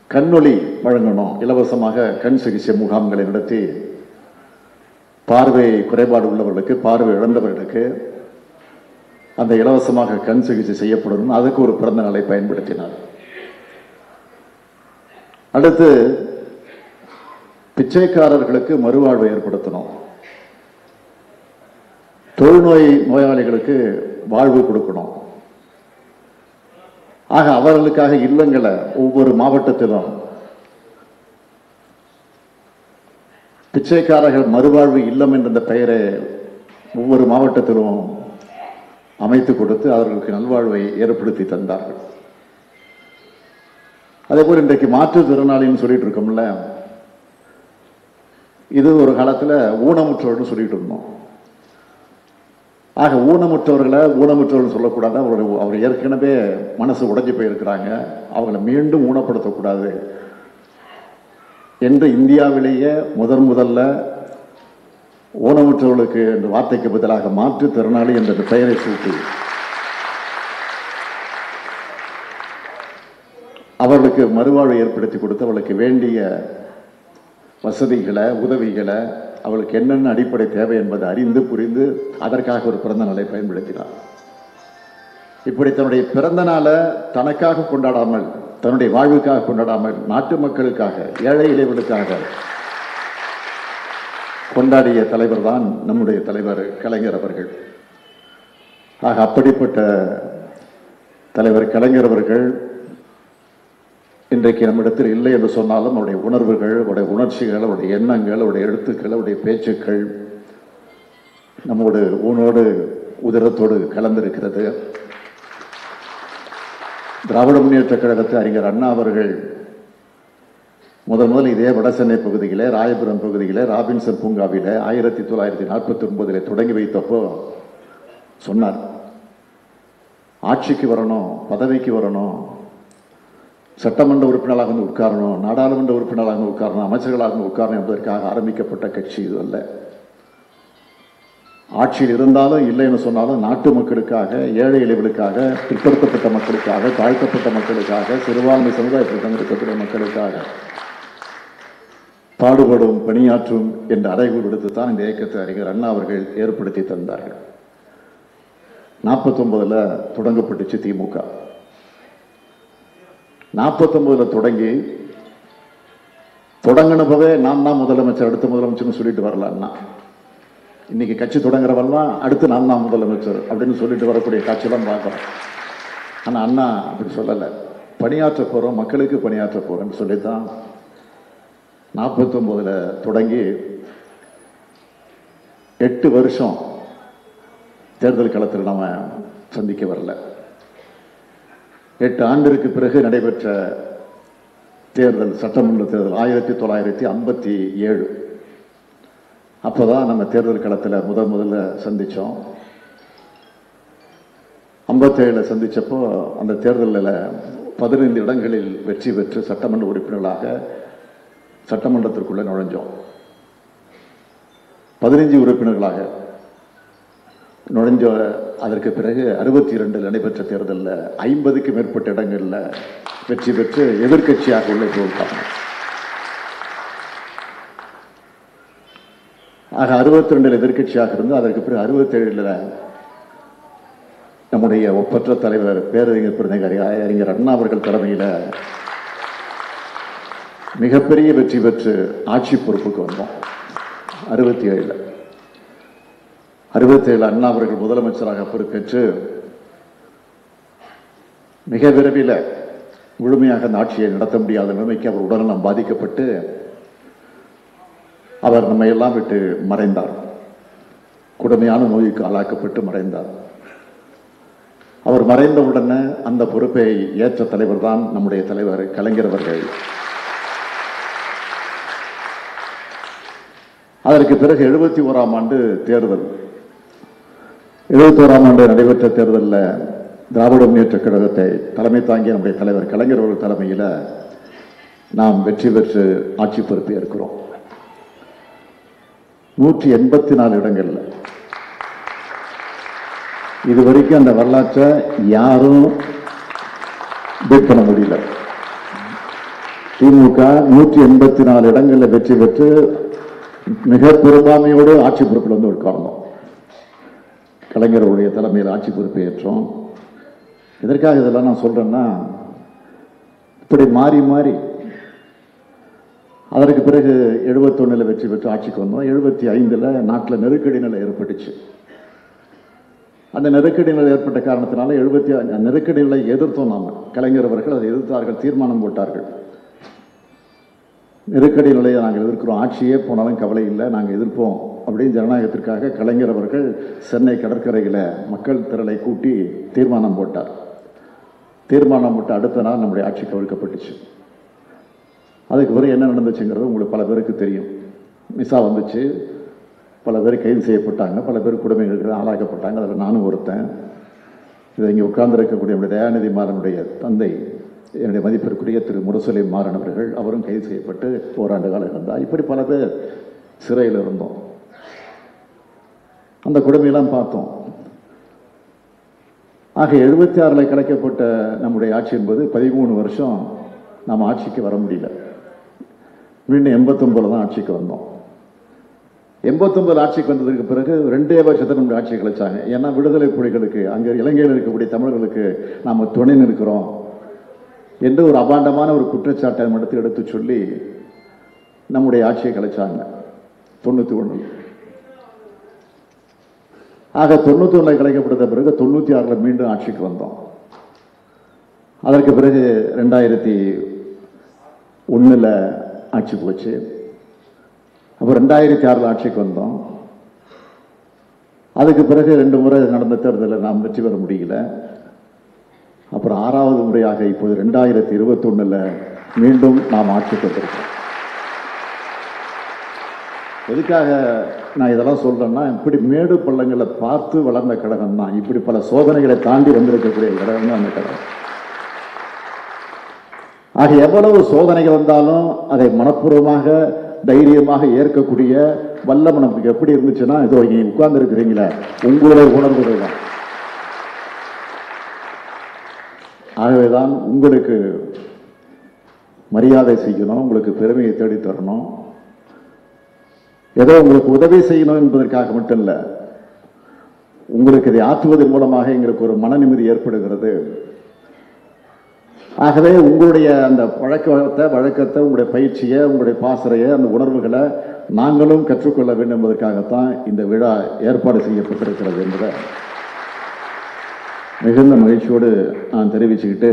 கண்ணொளி வழங்கணும் இலவசமாக கண் சிகிச்சை முகாம்களை நடத்தி பார்வை குறைபாடு உள்ளவர்களுக்கு பார்வை இழந்தவர்களுக்கு அந்த இலவசமாக கண் சிகிச்சை செய்யப்படணும் அதுக்கு ஒரு பிறந்த நாளை பயன்படுத்தினார் அடுத்து பிச்சைக்காரர்களுக்கு மறுவாழ்வு ஏற்படுத்தணும் தொழுநோய் நோயாளிகளுக்கு வாழ்வு கொடுக்கணும் ஆக அவர்களுக்காக இல்லங்களை ஒவ்வொரு மாவட்டத்திலும் பிச்சைக்காரர்கள் மறுவாழ்வு இல்லம் என்ற இந்த பெயரை ஒவ்வொரு மாவட்டத்திலும் அமைத்து கொடுத்து அவர்களுக்கு நல்வாழ்வை ஏற்படுத்தி தந்தார்கள் அதே போல் இன்றைக்கு மாற்றுத்திறனாளின்னு சொல்லிட்டு இருக்கோம்ல இது ஒரு காலத்துல ஊனமுற்றோர்னு சொல்லிட்டு இருந்தோம் ஆக ஊனமுற்றவர்களை ஊனமுற்றவர்கள் சொல்லக்கூடாது அவர் அவர் ஏற்கனவே மனசு உடைஞ்சு போயிருக்கிறாங்க அவங்களை மீண்டும் ஊனப்படுத்தக்கூடாது என்று இந்தியாவிலேயே முதன் முதல்ல ஊனமுற்றவர்களுக்கு என்ற வார்த்தைக்கு பதிலாக மாற்றுத்திறனாளி என்ற பெயரை சூட்டி அவர்களுக்கு மறுவாழ்வு ஏற்படுத்தி கொடுத்து அவளுக்கு வேண்டிய வசதிகளை உதவிகளை அவளுக்கு என்னென்ன அடிப்படை தேவை என்பதை அறிந்து புரிந்து அதற்காக ஒரு பிறந்த நாளை பயன்படுத்தினார் இப்படி தன்னுடைய பிறந்த நாளை தனக்காக கொண்டாடாமல் தன்னுடைய வாழ்வுக்காக கொண்டாடாமல் நாட்டு மக்களுக்காக ஏழை இளைவர்களுக்காக கொண்டாடிய தலைவர் தான் நம்முடைய தலைவர் கலைஞர் அவர்கள் ஆக அப்படிப்பட்ட தலைவர் கலைஞர் அவர்கள் இன்றைக்கு நம்மிடத்தில் இல்லை என்று சொன்னாலும் அவருடைய உணர்வுகள் அவருடைய உணர்ச்சிகள் அவருடைய எண்ணங்கள் அவருடைய எழுத்துக்கள் அவருடைய பேச்சுக்கள் நம்மோடு ஊனோடு உதிரத்தோடு கலந்திருக்கிறது திராவிட முன்னேற்ற கழகத்தை அறிஞர் அண்ணா அவர்கள் முதல் முதல் இதே வடசென்னை பகுதியிலே ராயபுரம் பகுதியிலே ராபின்சன் பூங்காவிலே ஆயிரத்தி தொள்ளாயிரத்தி நாற்பத்தி ஒன்பதிலே தொடங்கி வைத்தப்போ சொன்னார் ஆட்சிக்கு வரணும் பதவிக்கு வரணும் சட்டமன்ற உறுப்பினராக வந்து உட்காரணும் நாடாளுமன்ற உறுப்பினராக வந்து உட்காரணும் அமைச்சர்களாக வந்து உட்காரணும் என்பதற்காக ஆரம்பிக்கப்பட்ட கட்சி இது அல்ல ஆட்சியில் இருந்தாலும் இல்லைன்னு சொன்னாலும் நாட்டு மக்களுக்காக ஏழை எளிகளுக்காக பிற்படுத்தப்பட்ட மக்களுக்காக தாழ்த்தப்பட்ட மக்களுக்காக சிறுபான்மை சமுதாயத்தில் தங்கிருக்கக்கூடிய மக்களுக்காக பாடுபடும் பணியாற்றும் என்ற அறைகூர் விடுத்து தான் இந்த இயக்கத்தை அறிஞர் அண்ணா அவர்கள் ஏற்படுத்தி தந்தார்கள் நாற்பத்தொன்பதுல தொடங்கப்பட்டுச்சு திமுக நாற்பத்தொன்பதுல தொடங்கி தொடங்கினப்பவே நான் தான் முதலமைச்சர் அடுத்த முதலமைச்சர்னு சொல்லிட்டு வரல அண்ணா இன்னைக்கு கட்சி தொடங்குறவெல்லாம் அடுத்து நான் தான் முதலமைச்சர் அப்படின்னு சொல்லிட்டு வரக்கூடிய காட்சியெல்லாம் பார்க்குறோம் ஆனால் அண்ணா அப்படி சொல்லலை பணியாற்ற போகிறோம் மக்களுக்கு பணியாற்ற போகிறோம்னு சொல்லி தான் நாற்பத்தொம்போதில் தொடங்கி எட்டு வருஷம் தேர்தல் களத்தில் நம்ம சந்திக்க வரல எட்டு ஆண்டிற்கு பிறகு நடைபெற்ற தேர்தல் சட்டமன்ற தேர்தல் ஆயிரத்தி தொள்ளாயிரத்தி ஐம்பத்தி ஏழு அப்போதான் நம்ம தேர்தல் களத்தில் முதல் முதல்ல சந்தித்தோம் ஐம்பத்தேழில் சந்தித்தப்போ அந்த தேர்தலில் பதினைந்து இடங்களில் வெற்றி பெற்று சட்டமன்ற உறுப்பினர்களாக சட்டமன்றத்திற்குள்ளே நுழைஞ்சோம் பதினைஞ்சு உறுப்பினர்களாக நுழைஞ்ச அதற்கு பிறகு அறுபத்தி இரண்டில் நடைபெற்ற தேர்தலில் ஐம்பதுக்கு மேற்பட்ட இடங்களில் வெற்றி பெற்று எதிர்க்கட்சியாக உள்ளே போட்டாங்க ஆக அறுபத்தி ரெண்டில் எதிர்க்கட்சியாக இருந்து அதற்கு பிறகு அறுபத்தேழில் நம்முடைய ஒப்பற்ற தலைவர் பேரறிஞர் பிறந்தகாரி அறிஞர் அண்ணா அவர்கள் தலைமையில் மிகப்பெரிய வெற்றி பெற்று ஆட்சி பொறுப்புக்கு வந்தோம் அறுபத்தி ஏழில் அறுபத்தேழு அண்ணா அவர்கள் முதலமைச்சராக பொறுப்பேற்று மிக விரைவில் முழுமையாக அந்த ஆட்சியை நடத்த முடியாத நிலைமைக்கு அவர் உடல்நலம் பாதிக்கப்பட்டு அவர் நம்மை எல்லாம் விட்டு மறைந்தார் கொடுமையான நோய்க்கு ஆளாக்கப்பட்டு மறைந்தார் அவர் மறைந்த உடனே அந்த பொறுப்பை ஏற்ற தலைவர் தான் நம்முடைய தலைவர் கலைஞர் அவர்கள் அதற்கு பிறகு எழுபத்தி ஓராம் ஆண்டு தேர்தல் எழுபத்தி ஓராம் ஆண்டு நடைபெற்ற தேர்தலில் திராவிட முன்னேற்ற கழகத்தை தலைமை தாங்கிய நம்முடைய தலைவர் கலைஞர் அவர்கள் தலைமையில் நாம் வெற்றி பெற்று ஆட்சி பொறுப்பை இருக்கிறோம் நூற்றி எண்பத்தி நாலு இடங்கள்ல இது வரைக்கும் அந்த வரலாற்றை யாரும் பீட் பண்ண முடியல திமுக நூற்றி எண்பத்தி நாலு இடங்களில் வெற்றி பெற்று மிக பெரும்பான்மையோடு ஆட்சி பொறுப்பில் வந்து உட்கார்ந்தோம் கலைஞருடைய தலைமையில் ஆட்சி பொறுப்பை ஏற்றோம் எதற்காக இதெல்லாம் நான் சொல்றேன்னா இப்படி மாறி மாறி அதற்கு பிறகு எழுபத்தொன்னில் வெற்றி பெற்று ஆட்சிக்கு வந்தோம் எழுபத்தி ஐந்தில் நாட்டில் நெருக்கடி நிலை ஏற்பட்டுச்சு அந்த நெருக்கடி நிலை ஏற்பட்ட காரணத்தினால எழுபத்தி நெருக்கடி நிலை எதிர்த்தோம் நாம கலைஞர் அவர்கள் அதை எதிர்த்தார்கள் தீர்மானம் போட்டார்கள் நெருக்கடி நிலையை நாங்கள் எதிர்க்கிறோம் ஆட்சியே போனாலும் கவலை இல்லை நாங்கள் எதிர்ப்போம் அப்படின்னு ஜனநாயகத்திற்காக கலைஞர் அவர்கள் சென்னை கடற்கரையில் மக்கள் திரளை கூட்டி தீர்மானம் போட்டார் தீர்மானம் போட்டு அடுத்த நாள் நம்முடைய ஆட்சி கவிழ்க்கப்பட்டுச்சு அதுக்கு பிறகு என்ன நடந்துச்சுங்கிறது உங்களுக்கு பல பேருக்கு தெரியும் மிசா வந்துச்சு பல பேர் கைது செய்யப்பட்டாங்க பல பேர் குடும்பங்களுக்கு ஆளாக்கப்பட்டாங்க அதில் நானும் ஒருத்தன் இதை இங்கே உட்கார்ந்திருக்கக்கூடிய நம்முடைய தயாநிதி மாறனுடைய தந்தை என்னுடைய மதிப்பிற்குரிய திரு முரசொலி மாறன் அவர்கள் அவரும் கைது செய்யப்பட்டு ஓராண்டு காலம் இருந்தார் இப்படி பல பேர் சிறையில் இருந்தோம் அந்த கொடுமையெல்லாம் பார்த்தோம் ஆக எழுபத்தி ஆறில் கிடைக்கப்பட்ட நம்முடைய ஆட்சி என்பது பதிமூணு வருஷம் நாம் ஆட்சிக்கு வர முடியல மீண்டும் எண்பத்தொன்பதுல தான் ஆட்சிக்கு வந்தோம் எண்பத்தொன்பது ஆட்சிக்கு வந்ததுக்கு பிறகு ரெண்டே வருஷத்தை நம்முடைய ஆட்சி கழிச்சாங்க ஏன்னா விடுதலை புலிகளுக்கு அங்கே இலங்கையில் இருக்கக்கூடிய தமிழர்களுக்கு நாம் துணை நிற்கிறோம் என்று ஒரு அபாண்டமான ஒரு குற்றச்சாட்டை மட்டும் எடுத்து சொல்லி நம்முடைய ஆட்சியை கலைச்சாங்க தொண்ணூற்றி ஒன்று ஆக தொண்ணூற்றி ஒன்றில் கலைக்கப்பட்ட பிறகு தொண்ணூற்றி ஆறில் மீண்டும் ஆட்சிக்கு வந்தோம் அதற்கு பிறகு ரெண்டாயிரத்தி ஒன்றில் ஆட்சி போச்சு அப்போ ரெண்டாயிரத்தி ஆறில் ஆட்சிக்கு வந்தோம் அதுக்கு பிறகு ரெண்டு முறை நடந்த தேர்தலில் நாம் வெற்றி பெற முடியல அப்புறம் ஆறாவது முறையாக இப்போது ரெண்டாயிரத்தி இருபத்தொன்னில் மீண்டும் நாம் ஆட்சிக்கு வந்திருக்கோம் எதுக்காக நான் இதெல்லாம் சொல்றேன்னா இப்படி மேடு பள்ளங்களை பார்த்து வளர்ந்த கழகம் தான் இப்படி பல சோதனைகளை தாண்டி வந்திருக்கக்கூடிய கழகம் தான் அந்த கழகம் ஆக எவ்வளவு சோதனைகள் வந்தாலும் அதை மனப்பூர்வமாக தைரியமாக ஏற்கக்கூடிய வல்லம நமக்கு எப்படி இருந்துச்சுன்னா இதோ இங்கே உட்கார்ந்து இருக்கிறீங்களே உங்களுடைய உணர்வுகள் தான் ஆகவேதான் உங்களுக்கு மரியாதை செய்யணும் உங்களுக்கு பெருமையை தேடி தரணும் ஏதோ உங்களுக்கு உதவி செய்யணும் என்பதற்காக மட்டும் இல்லை உங்களுக்கு இதை ஆற்றுவதன் மூலமாக எங்களுக்கு ஒரு மன நிம்மதி ஏற்படுகிறது ஆகவே உங்களுடைய அந்த பழக்கத்தை வழக்கத்தை உங்களுடைய பயிற்சியை உங்களுடைய பாசறையை அந்த உணர்வுகளை நாங்களும் கற்றுக்கொள்ள வேண்டும் என்பதற்காகத்தான் இந்த விழா ஏற்பாடு செய்யப்பட்டிருக்கிறது என்பதை மிகுந்த மகிழ்ச்சியோடு நான் தெரிவிச்சுக்கிட்டு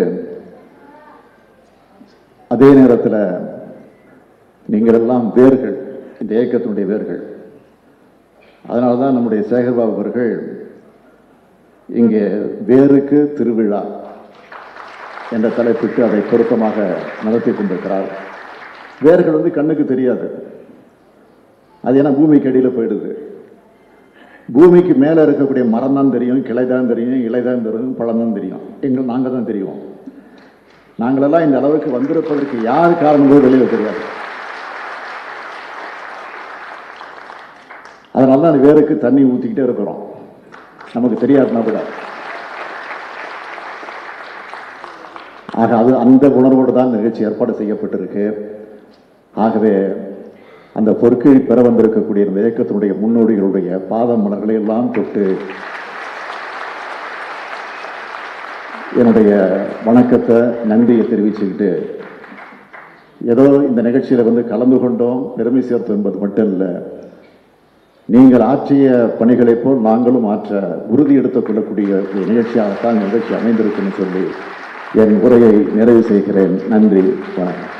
அதே நேரத்தில் நீங்கள் எல்லாம் வேர்கள் இந்த இயக்கத்தினுடைய வேர்கள் அதனால தான் நம்முடைய சேகர்பாபு அவர்கள் இங்கே வேருக்கு திருவிழா என்ற தலைப்பிட்டு அதை பொருத்தமாக நடத்தி கொண்டிருக்கிறார் வேர்கள் வந்து கண்ணுக்கு தெரியாது அது ஏன்னா பூமிக்கு அடியில் போயிடுது பூமிக்கு மேலே இருக்கக்கூடிய மரம் தான் தெரியும் கிளை தான் தெரியும் இலை தான் தெரியும் பழம் தான் தெரியும் எங்கள் நாங்கள் தான் தெரியும் நாங்களெல்லாம் இந்த அளவுக்கு வந்திருப்பதற்கு யார் காரணமோ வெளியில் தெரியாது அதனால தான் வேருக்கு தண்ணி ஊற்றிக்கிட்டே இருக்கிறோம் நமக்கு தெரியாதுன்னா கூட ஆக அது அந்த உணர்வோடு தான் இந்த நிகழ்ச்சி ஏற்பாடு செய்யப்பட்டிருக்கு ஆகவே அந்த பொற்கை பெற வந்திருக்கக்கூடிய இந்த இயக்கத்தினுடைய முன்னோடிகளுடைய பாத மலர்களை எல்லாம் தொட்டு என்னுடைய வணக்கத்தை நன்றியை தெரிவிச்சுக்கிட்டு ஏதோ இந்த நிகழ்ச்சியில் வந்து கலந்து கொண்டோம் பெருமை சேர்த்தோம் என்பது மட்டும் இல்லை நீங்கள் ஆற்றிய பணிகளைப் போல் நாங்களும் ஆற்ற உறுதி எடுத்துக் கொள்ளக்கூடிய ஒரு நிகழ்ச்சியாகத்தான் இந்த நிகழ்ச்சி அமைந்திருக்குன்னு சொல்லி என் உரையை நிறைவு செய்கிறேன் நன்றி வணக்கம்